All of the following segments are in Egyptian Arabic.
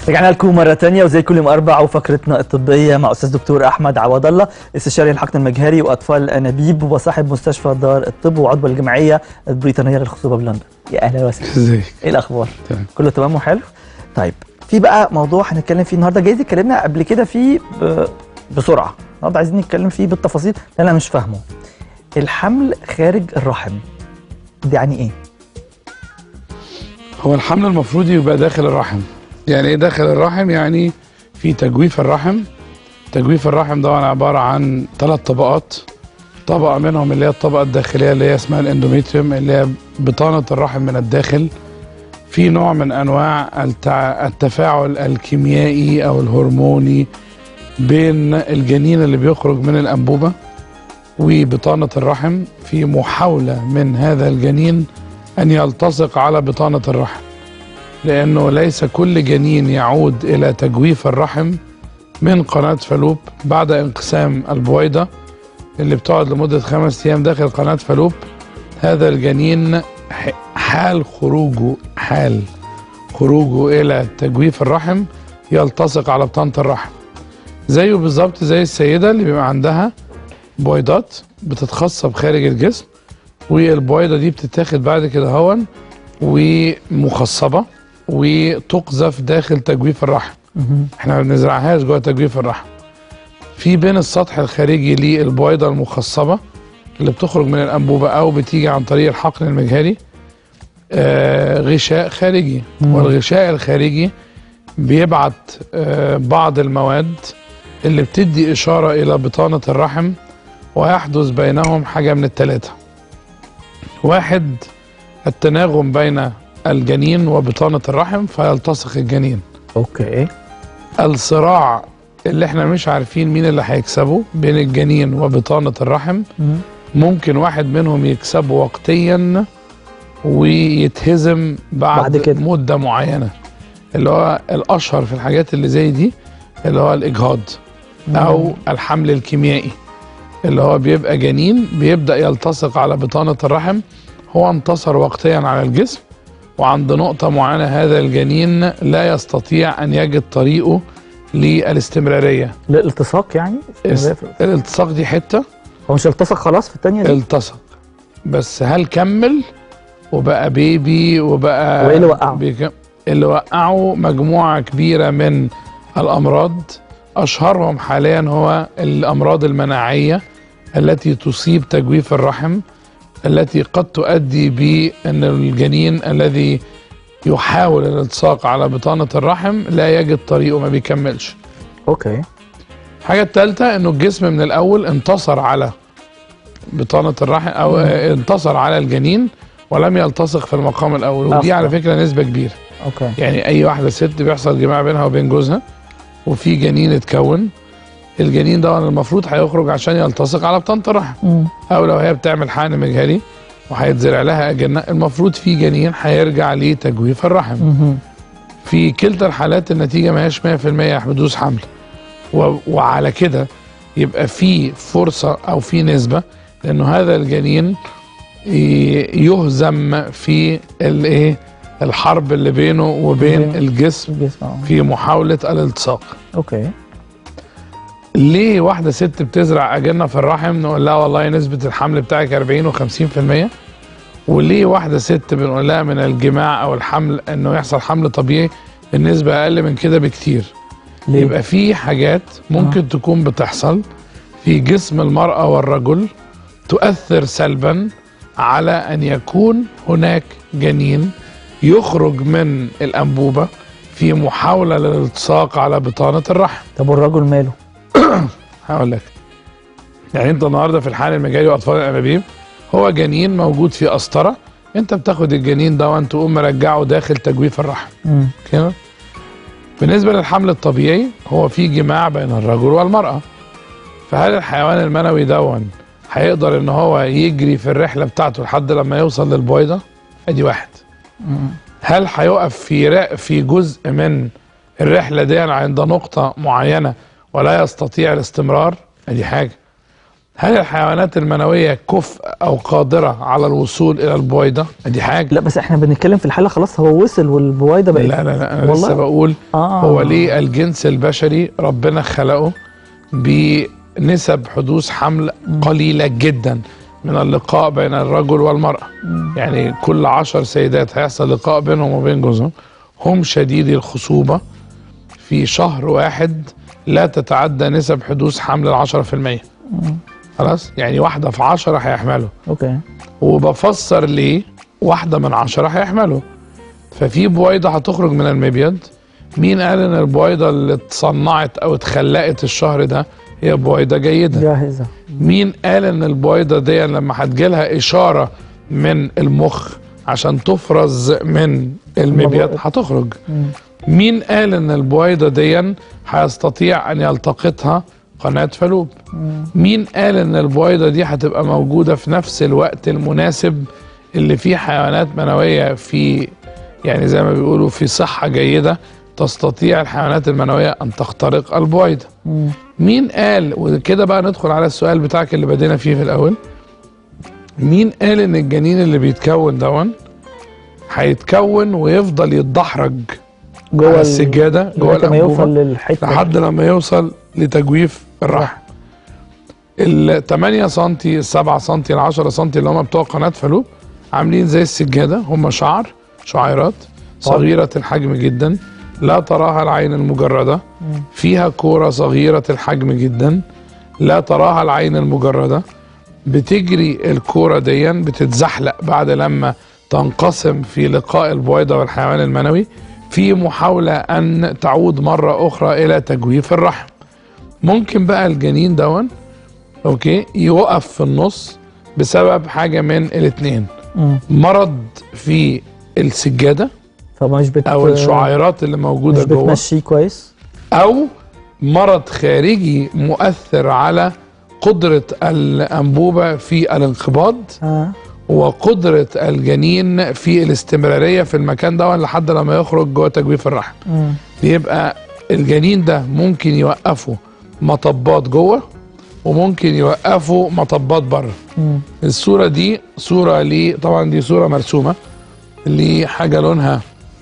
رجعنا لكم مرة تانية وزي كل يوم أربع وفقرتنا الطبية مع أستاذ دكتور أحمد عوض الله استشاري الحقن المجهري وأطفال الأنابيب وصاحب مستشفى دار الطب وعضو الجمعية البريطانية للخصوبة بلندن يا أهلا وسهلا ازيك إيه الأخبار؟ تمام. كله تمام وحلو؟ طيب في بقى موضوع هنتكلم فيه النهارده جايز اتكلمنا قبل كده فيه ب... بسرعة النهارده عايزين نتكلم فيه بالتفاصيل لأن أنا مش فاهمه الحمل خارج الرحم ده يعني إيه؟ هو الحمل المفروض يبقى داخل الرحم يعني ايه داخل الرحم يعني في تجويف الرحم تجويف الرحم ده عباره عن ثلاث طبقات طبقه منهم اللي هي الطبقه الداخليه اللي هي اسمها الاندوميتريوم اللي هي بطانه الرحم من الداخل في نوع من انواع التع... التفاعل الكيميائي او الهرموني بين الجنين اللي بيخرج من الانبوبه وبطانه الرحم في محاوله من هذا الجنين ان يلتصق على بطانه الرحم لانه ليس كل جنين يعود الى تجويف الرحم من قناه فالوب بعد انقسام البويضه اللي بتقعد لمده خمس ايام داخل قناه فالوب هذا الجنين ح- حال خروجه حال خروجه الى تجويف الرحم يلتصق على بطانه الرحم زيه بالظبط زي السيده اللي بيبقى عندها بويضات بتتخصب خارج الجسم والبويضه دي بتتاخد بعد كده هون ومخصبه وتقذف داخل تجويف الرحم احنا ما بنزرعهاش جوه تجويف الرحم في بين السطح الخارجي للبويضه المخصبه اللي بتخرج من الانبوبه او بتيجي عن طريق الحقن المجهري آه غشاء خارجي مم. والغشاء الخارجي بيبعت آه بعض المواد اللي بتدي اشاره الى بطانه الرحم ويحدث بينهم حاجه من الثلاثه واحد التناغم بين الجنين وبطانه الرحم فيلتصق الجنين أوكي الصراع اللي احنا مش عارفين مين اللي هيكسبه بين الجنين وبطانه الرحم مم. ممكن واحد منهم يكسبه وقتيا ويتهزم بعد, بعد كده. مده معينه اللي هو الاشهر في الحاجات اللي زي دي اللي هو الاجهاض او الحمل الكيميائي اللي هو بيبقى جنين بيبدا يلتصق على بطانه الرحم هو انتصر وقتيا على الجسم وعند نقطه معينه هذا الجنين لا يستطيع ان يجد طريقه للاستمراريه الالتصاق يعني اس- الالتصاق دي حته هو مش التصق خلاص في الثانيه دي التصق بس هل كمل وبقى بيبي وبقى وإيه اللي وقعه؟ بيك... اللي وقعه مجموعة كبيرة من الأمراض أشهرهم حاليا هو الأمراض المناعية التي تصيب تجويف الرحم التي قد تؤدي بأن الجنين الذي يحاول الالتصاق على بطانة الرحم لا يجد طريقه ما بيكملش اوكي الحاجة الثالثة انه الجسم من الاول انتصر على بطانة الرحم او آه، انتصر على الجنين ولم يلتصق في المقام الاول ودي أصلاً. على فكرة نسبة كبيرة اوكي يعني اي واحدة ست بيحصل جماع بينها وبين جوزها وفي جنين اتكون الجنين ده المفروض هيخرج عشان يلتصق على بطانة الرحم مم. او لو هي بتعمل حقن مجهري وهيتزرع لها اجنة المفروض في جنين هيرجع لتجويف الرحم مهم. في كلتا الحالات النتيجه ما هياش 100% حدوث حمل و- وعلى كده يبقى في فرصه او في نسبه لانه هذا الجنين ي- يهزم في الايه الحرب اللي بينه وبين بين- الجسم الجسم آه. في محاوله الالتصاق اوكي ليه واحده ست بتزرع اجنه في الرحم نقول لها والله نسبه الحمل بتاعك 40 و50% وليه واحده ست بنقول لها من الجماع او الحمل انه يحصل حمل طبيعي النسبه اقل من كده بكتير ليه؟ يبقى في حاجات ممكن آه. تكون بتحصل في جسم المراه والرجل تؤثر سلبا على ان يكون هناك جنين يخرج من الانبوبه في محاوله للالتصاق على بطانه الرحم طب والرجل ماله؟ هقول لك يعني انت النهارده في الحال المجاري واطفال الانابيب هو جنين موجود في قسطره انت بتاخد الجنين ده وانت تقوم مرجعه داخل تجويف الرحم مم. كده بالنسبه للحمل الطبيعي هو في جماع بين الرجل والمراه فهل الحيوان المنوي دون هيقدر ان هو يجري في الرحله بتاعته لحد لما يوصل للبويضه ادي واحد مم. هل هيقف في را- في جزء من الرحله دي عند نقطه معينه ولا يستطيع الاستمرار ادي حاجه هل الحيوانات المنويه كفء او قادره على الوصول الى البويضه دي حاجه لا بس احنا بنتكلم في الحاله خلاص هو وصل والبويضه بقت لا لا لا انا والله؟ لسه بقول آه. هو ليه الجنس البشري ربنا خلقه بنسب حدوث حمل قليله جدا من اللقاء بين الرجل والمراه يعني كل عشر سيدات هيحصل لقاء بينهم وبين جوزهم هم شديدي الخصوبه في شهر واحد لا تتعدى نسب حدوث حمل العشرة في المية خلاص يعني واحدة في عشرة هيحملوا اوكي وبفسر ليه واحدة من عشرة هيحملوا ففي بويضة هتخرج من المبيض مين قال ان البويضة اللي اتصنعت او اتخلقت الشهر ده هي بويضة جيدة جاهزه مين قال ان البويضة دي لما هتجيلها اشارة من المخ عشان تفرز من المبيض المبيض. هتخرج مم. مين قال ان البويضة دي هيستطيع ان يلتقطها قناة فالوب مين قال ان البويضة دي هتبقى موجودة في نفس الوقت المناسب اللي فيه حيوانات منوية في يعني زي ما بيقولوا في صحة جيدة تستطيع الحيوانات المنوية ان تخترق البويضة مم. مين قال وكده بقى ندخل على السؤال بتاعك اللي بدينا فيه في الاول مين قال ان الجنين اللي بيتكون دون هيتكون ويفضل يتدحرج جوه على ال- السجاده جوه لغايه ما الانبوبه يوصل للحته لحد لما يوصل لتجويف الرحم ال 8 سم ال 7 سم ال 10 سم اللي هم بتوع قناه فالوب عاملين زي السجاده هم شعر شعيرات صغيره الحجم جدا لا تراها العين المجرده فيها كوره صغيره الحجم جدا لا تراها العين المجرده بتجري الكوره ديا بتتزحلق بعد لما تنقسم في لقاء البويضه والحيوان المنوي في محاوله ان تعود مره اخرى الى تجويف الرحم ممكن بقى الجنين دون اوكي يوقف في النص بسبب حاجه من الاثنين مم. مرض في السجاده فمش بت او الشعيرات اللي موجوده مش جوه بتمشيه كويس او مرض خارجي مؤثر على قدره الانبوبه في الانقباض اه وقدره الجنين في الاستمراريه في المكان ده لحد لما يخرج جوه تجويف الرحم مم. يبقى الجنين ده ممكن يوقفه مطبات جوه وممكن يوقفوا مطبات بره مم. الصورة دي صورة لي طبعا دي صورة مرسومة لحاجة لونها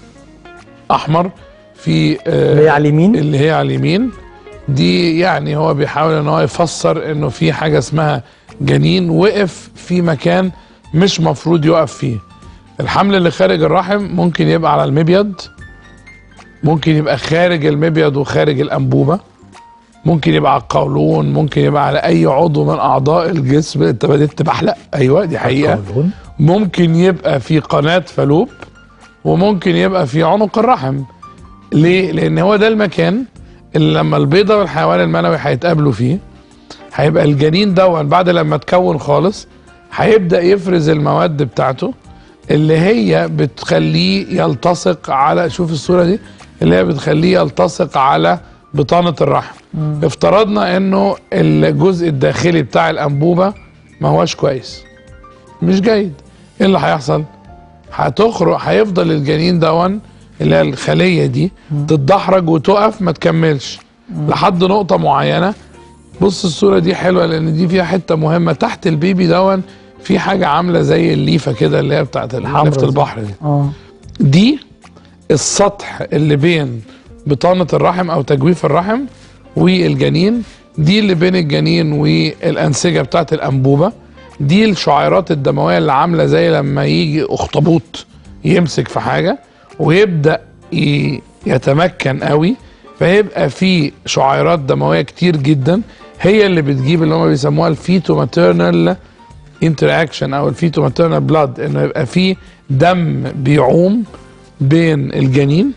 أحمر في آه، اللي هي على اليمين اللي هي على اليمين دي يعني هو بيحاول ان هو يفسر انه في حاجة اسمها جنين وقف في مكان مش مفروض يقف فيه الحمل اللي خارج الرحم ممكن يبقى على المبيض ممكن يبقى خارج المبيض وخارج الأنبوبة ممكن يبقى على القولون ممكن يبقى على أي عضو من أعضاء الجسم أنت بدأت تبحلق أيوة دي حقيقة القولون. ممكن يبقى في قناة فالوب وممكن يبقى في عنق الرحم ليه؟ لأن هو ده المكان اللي لما البيضة والحيوان المنوي هيتقابلوا فيه هيبقى الجنين دون بعد لما تكون خالص هيبدأ يفرز المواد بتاعته اللي هي بتخليه يلتصق على شوف الصورة دي اللي هي بتخليه يلتصق على بطانة الرحم افترضنا انه الجزء الداخلي بتاع الأنبوبة ما هوش كويس مش جيد ايه اللي هيحصل هتخرج هيفضل الجنين دون اللي هي الخليه دي تتدحرج وتقف ما تكملش لحد نقطه معينه بص الصوره دي حلوه لان دي فيها حته مهمه تحت البيبي دون في حاجه عامله زي الليفه كده اللي هي بتاعت الحمرا ليفه دي. البحر دي اه دي السطح اللي بين بطانة الرحم أو تجويف الرحم والجنين دي اللي بين الجنين والأنسجة بتاعت الأنبوبة دي الشعيرات الدموية اللي عاملة زي لما يجي أخطبوط يمسك في حاجة ويبدأ ي- يتمكن قوي فيبقى في شعيرات دموية كتير جدا هي اللي بتجيب اللي هم بيسموها الفيتو ماتيرنال انتراكشن او الفيتو ماتيرنال بلاد انه يبقى في دم بيعوم بين الجنين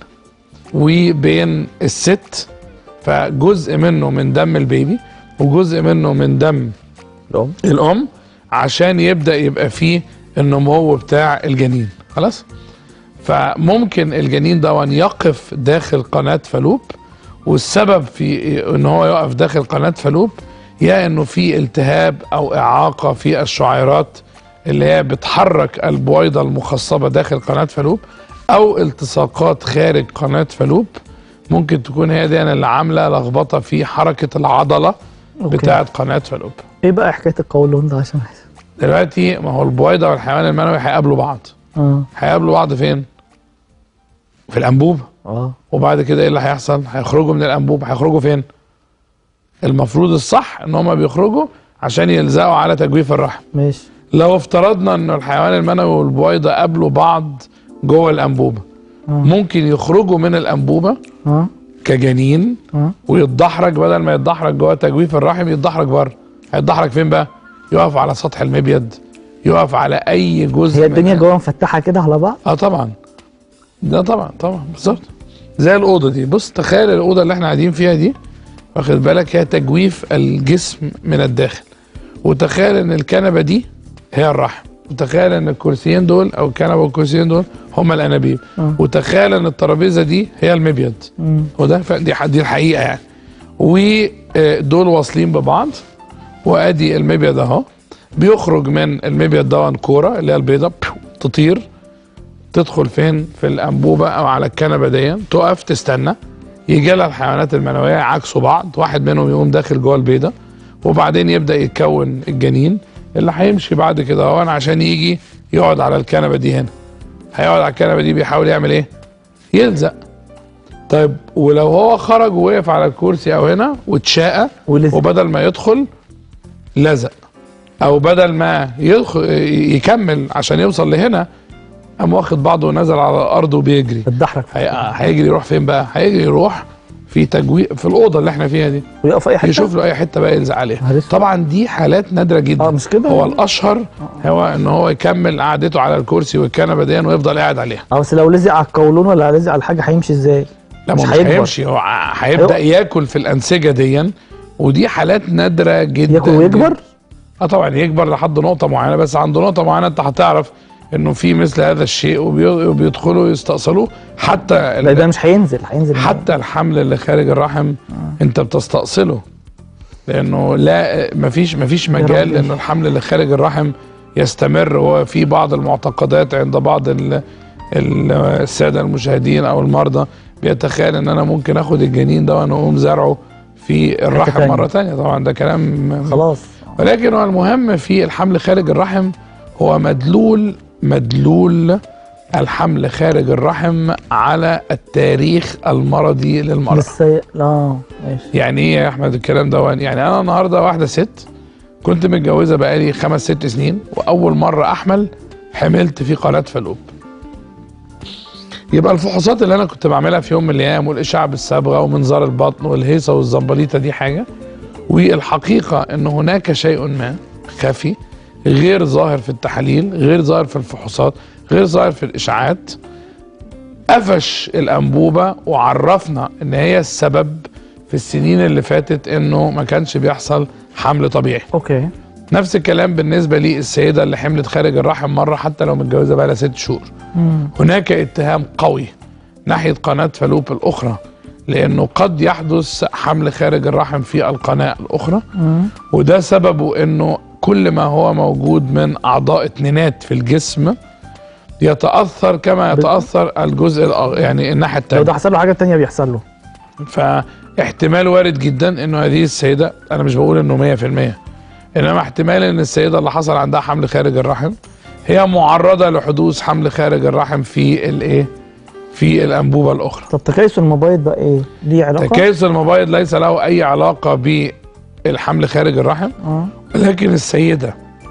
وبين الست فجزء منه من دم البيبي وجزء منه من دم الام الام عشان يبدا يبقى فيه النمو بتاع الجنين خلاص فممكن الجنين ده يقف داخل قناه فالوب والسبب في ان هو يقف داخل قناه فالوب يا انه في التهاب او اعاقه في الشعيرات اللي هي بتحرك البويضه المخصبه داخل قناه فالوب او التصاقات خارج قناه فالوب ممكن تكون هي دي اللي عامله لخبطه في حركه العضله أوكي. بتاعه قناه فالوب ايه بقى حكايه القولون ده عشان دلوقتي ما هو البويضه والحيوان المنوي هيقابلوا بعض اه هيقابلوا بعض فين في الانبوبه اه وبعد كده ايه اللي هيحصل هيخرجوا من الانبوبه هيخرجوا فين المفروض الصح ان هم بيخرجوا عشان يلزقوا على تجويف الرحم ماشي لو افترضنا ان الحيوان المنوي والبويضه قابلوا بعض جوه الانبوبه آه. ممكن يخرجوا من الانبوبه اه كجنين اه ويتدحرج بدل ما يتدحرج جوه تجويف الرحم يتدحرج بره هيتدحرج فين بقى يقف على سطح المبيض يقف على اي جزء هي الدنيا من- جوه مفتحه كده على بعض اه طبعا ده طبعا طبعا بالظبط زي الاوضه دي بص تخيل الاوضه اللي احنا قاعدين فيها دي واخد بالك هي تجويف الجسم من الداخل وتخيل ان الكنبه دي هي الرحم وتخيل ان الكرسيين دول او الكنبه والكرسيين دول هم الانابيب آه. وتخيل ان الترابيزه دي هي المبيض مم. وده ف- دي ح- دي الحقيقه يعني ودول واصلين ببعض وادي المبيض اهو بيخرج من المبيض ده كوره اللي هي البيضه بيو، تطير تدخل فين في الانبوبه او على الكنبه دي تقف تستنى يجي لها الحيوانات المنويه يعكسوا بعض واحد منهم يقوم داخل جوه البيضه وبعدين يبدا يتكون الجنين اللي هيمشي بعد كده هو عشان يجي يقعد على الكنبه دي هنا هيقعد على الكنبه دي بيحاول يعمل ايه يلزق طيب ولو هو خرج ووقف على الكرسي او هنا واتشاقى ولزق وبدل ما يدخل لزق او بدل ما يدخل يكمل عشان يوصل لهنا قام واخد بعضه ونزل على الارض وبيجري بتضحك هي- هيجري يروح فين بقى هيجري يروح في تجويف في الاوضه اللي احنا فيها دي ويقف في اي حته يشوف له اي حته بقى يلزق عليها معلش. طبعا دي حالات نادره جدا اه مش كده هو الاشهر هو ان هو يكمل قعدته على الكرسي والكنبه دي ويفضل قاعد عليها اه بس لو لزق على القولون ولا لزق على الحاجه هيمشي ازاي لا مش مش, هيكبر. هيمشي هو ع- هيبدا ياكل في الانسجه دي ودي حالات نادره جدا ياكل ويكبر اه طبعا يكبر لحد نقطه معينه بس عند نقطه معينه انت هتعرف انه في مثل هذا الشيء وبي- وبيدخلوا يستأصلوا حتى لا ال- ده مش هينزل هينزل حتى الحمل اللي خارج الرحم انت بتستأصله لانه لا مفيش مفيش مجال ربي. ان الحمل اللي خارج الرحم يستمر هو في بعض المعتقدات عند بعض ال- ال- الساده المشاهدين او المرضى بيتخيل ان انا ممكن اخد الجنين ده وانا اقوم زرعه في الرحم تانية. مره تانية طبعا ده كلام خلاص ولكن هو المهم في الحمل خارج الرحم هو مدلول مدلول الحمل خارج الرحم على التاريخ المرضي للمرأة لسه لا ماشي يعني ايه يا احمد الكلام ده يعني انا النهارده واحده ست كنت متجوزه بقالي خمس ست سنين واول مره احمل حملت في قناه فالوب يبقى الفحوصات اللي انا كنت بعملها في يوم من الايام والاشعه بالصبغه ومنظار البطن والهيصه والزنبليطه دي حاجه والحقيقه ان هناك شيء ما خفي غير ظاهر في التحاليل غير ظاهر في الفحوصات غير ظاهر في الاشاعات قفش الانبوبه وعرفنا ان هي السبب في السنين اللي فاتت انه ما كانش بيحصل حمل طبيعي اوكي نفس الكلام بالنسبه للسيده اللي حملت خارج الرحم مره حتى لو متجوزه بقى لها ست شهور مم. هناك اتهام قوي ناحيه قناه فالوب الاخرى لانه قد يحدث حمل خارج الرحم في القناه الاخرى مم. وده سببه انه كل ما هو موجود من اعضاء اتنينات في الجسم يتاثر كما يتاثر الجزء الأغ... يعني الناحيه لو الثانيه ده حصل له حاجه تانية بيحصل له فاحتمال وارد جدا انه هذه السيده انا مش بقول انه 100% انما احتمال ان السيده اللي حصل عندها حمل خارج الرحم هي معرضه لحدوث حمل خارج الرحم في الايه في الانبوبه الاخرى طب تكيس المبايض ده ايه ليه علاقه تكيس المبايض ليس له اي علاقه بالحمل خارج الرحم اه ولكن السيده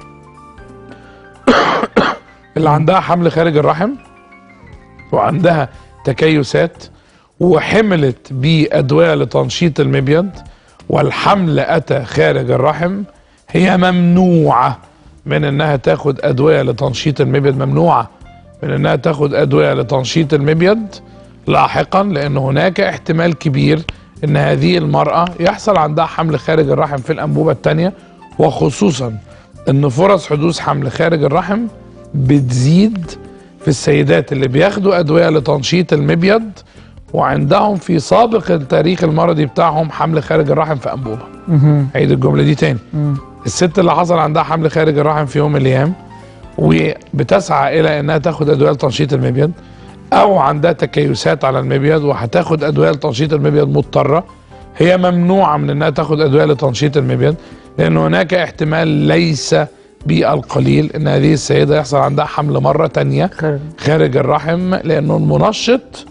اللي عندها حمل خارج الرحم وعندها تكيسات وحملت بادويه لتنشيط المبيض والحمل اتى خارج الرحم هي ممنوعه من انها تاخد ادويه لتنشيط المبيض ممنوعه من انها تاخد ادويه لتنشيط المبيض لاحقا لان هناك احتمال كبير ان هذه المراه يحصل عندها حمل خارج الرحم في الانبوبه الثانيه وخصوصا ان فرص حدوث حمل خارج الرحم بتزيد في السيدات اللي بياخدوا ادويه لتنشيط المبيض وعندهم في سابق التاريخ المرضي بتاعهم حمل خارج الرحم في انبوبه مهم. عيد الجمله دي تاني مم. الست اللي حصل عندها حمل خارج الرحم في يوم من الايام وبتسعى الى انها تاخد ادويه لتنشيط المبيض او عندها تكيسات على المبيض وهتاخد ادويه لتنشيط المبيض مضطره هي ممنوعه من انها تاخد ادويه لتنشيط المبيض لان هناك احتمال ليس بالقليل ان هذه السيده يحصل عندها حمل مره تانية خير خارج الرحم لانه المنشط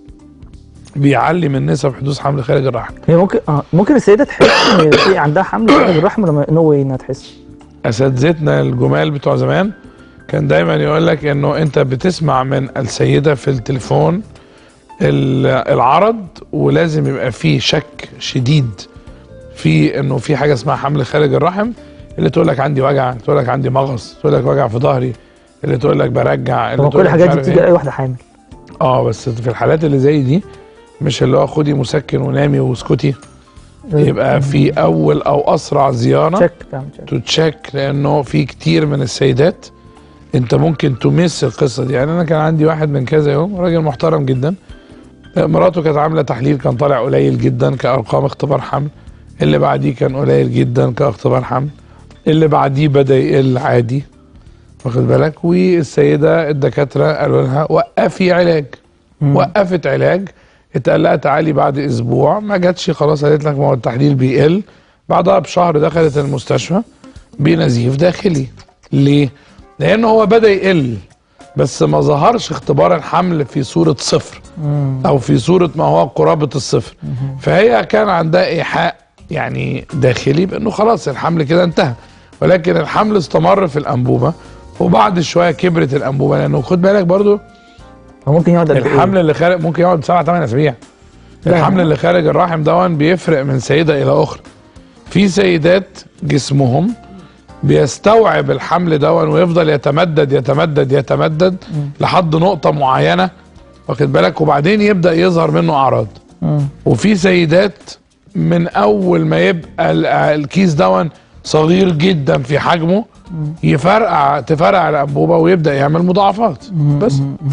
بيعلي من نسب حدوث حمل خارج الرحم هي ممكن اه ممكن السيده تحس ان في عندها حمل خارج الرحم ولا نو واي انها تحس اساتذتنا الجمال بتوع زمان كان دايما يقول لك انه انت بتسمع من السيده في التليفون ال- العرض ولازم يبقى فيه شك شديد في انه في حاجه اسمها حمل خارج الرحم اللي تقول لك عندي وجع تقول لك عندي مغص تقول لك وجع في ظهري اللي تقول لك برجع اللي طب تقول كل لك الحاجات مش دي عارف بتيجي إيه. لاي واحده حامل اه بس في الحالات اللي زي دي مش اللي هو خدي مسكن ونامي واسكتي يبقى في اول او اسرع زياره تشيك تعمل تشيك تتشك لانه في كتير من السيدات انت ممكن تمس القصه دي يعني انا كان عندي واحد من كذا يوم راجل محترم جدا مراته كانت عامله تحليل كان طالع قليل جدا كارقام اختبار حمل اللي بعديه كان قليل جدا كاختبار حمل اللي بعديه بدا يقل عادي واخد بالك والسيده الدكاتره قالوا لها وقفي علاج مم. وقفت علاج اتقال لها تعالي بعد اسبوع ما جاتش خلاص قالت لك ما هو التحليل بيقل بعدها بشهر دخلت المستشفى بنزيف داخلي ليه؟ لان هو بدا يقل بس ما ظهرش اختبار الحمل في صوره صفر مم. او في صوره ما هو قرابه الصفر فهي كان عندها ايحاء يعني داخلي بانه خلاص الحمل كده انتهى ولكن الحمل استمر في الانبوبه وبعد شويه كبرت الانبوبه لانه خد بالك برضو هو ممكن يقعد قد إيه؟ الحمل اللي خارج ممكن يقعد سبع ثمان اسابيع لا. الحمل اللي خارج الرحم دون بيفرق من سيده الى اخرى في سيدات جسمهم بيستوعب الحمل دون ويفضل يتمدد يتمدد يتمدد لحد نقطه معينه واخد بالك وبعدين يبدا يظهر منه اعراض مم. وفي سيدات من اول ما يبقى ال- الكيس دون صغير جدا في حجمه يفرقع تفرقع الانبوبه ويبدا يعمل مضاعفات بس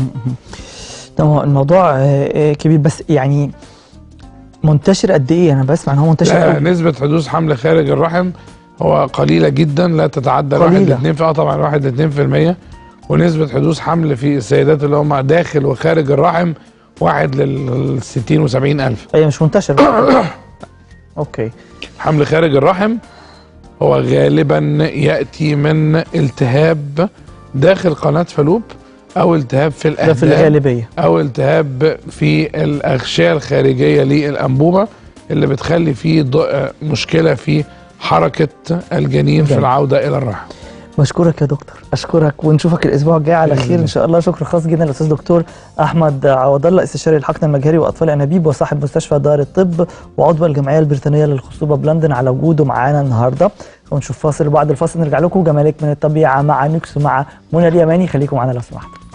ده هو الموضوع آه، آه، كبير بس يعني منتشر قد ايه انا بسمع ان هو منتشر لا قوي نسبة حدوث حمل خارج الرحم هو قليلة جدا لا تتعدى الواحد قليلة. لاثنين في اه طبعا واحد لاثنين في المية ونسبة حدوث حمل في السيدات اللي هم داخل وخارج الرحم واحد لل 60 و 70 ألف هي مش منتشر اوكي حمل خارج الرحم هو غالبا يأتي من التهاب داخل قناة فالوب أو التهاب في ده في الأهداب الغالبيه أو التهاب في الأغشية الخارجية للأنبوبة اللي بتخلي فيه ض- مشكلة في حركة الجنين في جميل. العودة إلى الرحم بشكرك يا دكتور اشكرك ونشوفك الاسبوع الجاي على خير ان شاء الله شكر خاص جدا للاستاذ دكتور احمد عوض الله استشاري الحقن المجهري واطفال انابيب وصاحب مستشفى دار الطب وعضو الجمعيه البريطانيه للخصوبه بلندن على وجوده معانا النهارده ونشوف فاصل وبعد الفاصل نرجع لكم جمالك من الطبيعه مع نكس مع منى اليماني خليكم معانا لو سمحتوا